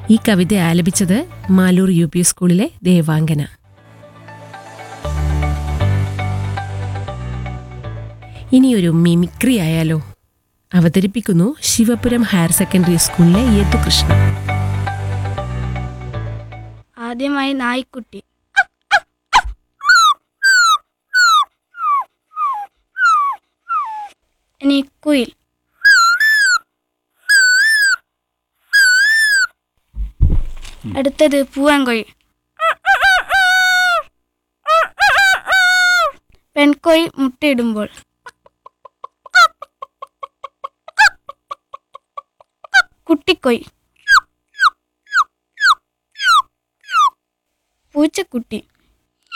ഈ കവിത ആലപിച്ചത് Maloor U P സ്കൂളിലെ ദേവാംഗന ഇനിയൊരു മിമിക്രി ആയാലോ അവതരിപ്പിക്കുന്നു ശിവപുരം ഹയർ സെക്കൻഡറി സ്കൂളിലെ യദുകൃഷ്ണ ആദ്യമായി നായ്ക്കുട്ടി ഇനി കുയിൽ അടുത്തത് പൂവൻകോഴി പെൺകോഴി മുട്ടയിടുമ്പോൾ കുട്ടിക്കോഴി പൂച്ചക്കുട്ടി